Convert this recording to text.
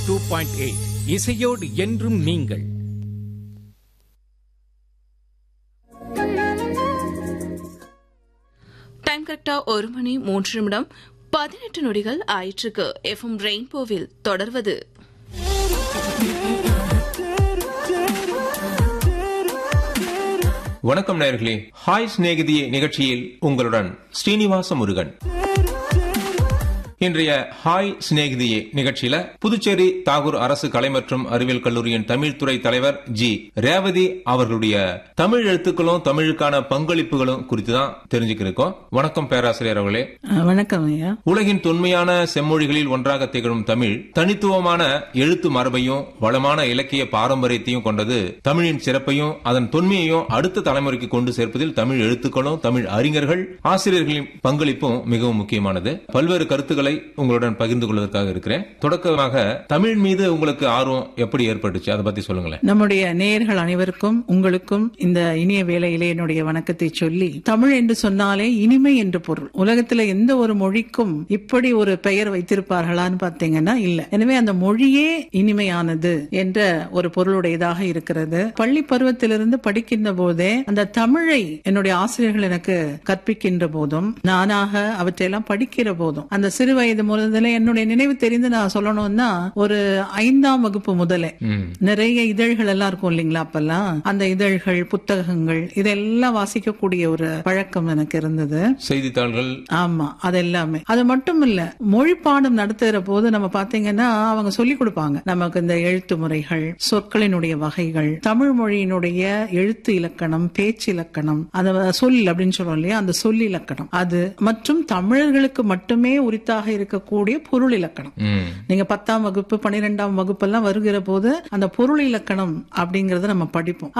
Two point eight இசையோடு என்றும் நீங்கள் டைம் கரெக்டா ஒரு மணி மூன்று நிமிடம் பதினெட்டு நொடிகள் ஆயிற்றுக்கு எஃப்எம் ரெயின்போவில் தொடர்வது வணக்கம் நேயர்களே ஹாய் சிநேகிதியே நிகழ்ச்சியில் உங்களுடன் ஸ்ரீனிவாச முருகன் இன்றைய ஹாய் சிநேகிதியே நிகழ்ச்சியில புதுச்சேரி தாகூர் அரசு கலை மற்றும் அறிவியல் கல்லூரியின் தமிழ் துறை தலைவர் ஜி ரேவதி அவர்களுடைய தமிழ் எழுத்துக்களும் தமிழுக்கான பங்களிப்புகளும் குறித்து தான் தெரிஞ்சுக்கிருக்கோம் வணக்கம் பேராசிரியர் அவர்களே அஹ் வணக்கம் ஐயா உலகின் தொன்மையான செம்மொழிகளில் ஒன்றாக திகழும் தமிழ் தனித்துவமான எழுத்து மரபையும் வளமான இலக்கிய பாரம்பரியத்தையும் கொண்டது தமிழின் சிறப்பையும் அதன் தொன்மையையும் அடுத்த தலைமுறைக்கு கொண்டு சேர்ப்பதில் தமிழ் எழுத்துக்களும் தமிழ் அறிஞர்கள் ஆசிரியர்களின் பங்களிப்பும் மிகவும் முக்கியமானது பல்வேறு கருத்துக்களை உங்களுடன் பகிர்ந்து கொள்வதற்காக இருக்கிறேன் தொடக்கமாக தமிழ் மீது உங்களுக்கு ஆர்வம் எப்படி ஏற்பட்டுச்சு அதை பத்தி சொல்லுங்களேன் நம்முடைய நேயர்கள் அனைவருக்கும் உங்களுக்கும் இந்த இனிய வேளையிலே என்னுடைய வணக்கத்தை சொல்லி தமிழ் என்று சொன்னாலே இனிமை என்று பொருள் உலகத்துல எந்த ஒரு மொழிக்கும் இப்படி ஒரு பெயர் வைத்திருப்பார்களான்னு பார்த்தீங்கன்னா இல்ல எனவே அந்த மொழியே இனிமையானது என்ற ஒரு பொருளுடையதாக இருக்கிறது பள்ளி பருவத்திலிருந்து படிக்கின்ற போதே அந்த தமிழை என்னுடைய ஆசிரியர்கள் எனக்கு கற்பிக்கின்ற போதும் நானாக அவற்றையெல்லாம் படிக்கிற போதும் அந்த சிறு வயது முதல்ல என்னுடைய நினைவு தெரிந்து நான் சொல்லணும்னா ஒரு ஐந்தாம் வகுப்பு முதலே ம். நிறைய இதழ்கள் எல்லாம் இருக்கும் இல்லைங்களா அப்பெல்லாம் அந்த இதழ்கள் புத்தகங்கள் இதெல்லாம் வாசிக்கக்கூடிய ஒரு பழக்கம் எனக்கு இருந்தது செய்தித்தாள்கள் ஆமா அது எல்லாமே அது மட்டும் இல்ல மொழி பாடம் நடத்துகிற போது நம்ம பாத்தீங்கன்னா அவங்க சொல்லி கொடுப்பாங்க நமக்கு இந்த எழுத்து முறைகள் சொற்களினுடைய வகைகள் தமிழ் மொழியினுடைய எழுத்து இலக்கணம் பேச்சு இலக்கணம் அந்த சொல் அப்படின்னு சொல்றோம் இல்லையா அந்த சொல் இலக்கணம் அது மற்றும் தமிழர்களுக்கு மட்டுமே உரித்தாக இருக்கக்கூடிய பொருள் இலக்கணம் ம். நீங்க பத்தாம் வகுப்பு பன்னிரெண்டாம் வகுப்பு எல்லாம் வருகிற போது அந்த பொருள் இலக்கணம் அப்படிங்கறத நம்ம படிப்போம்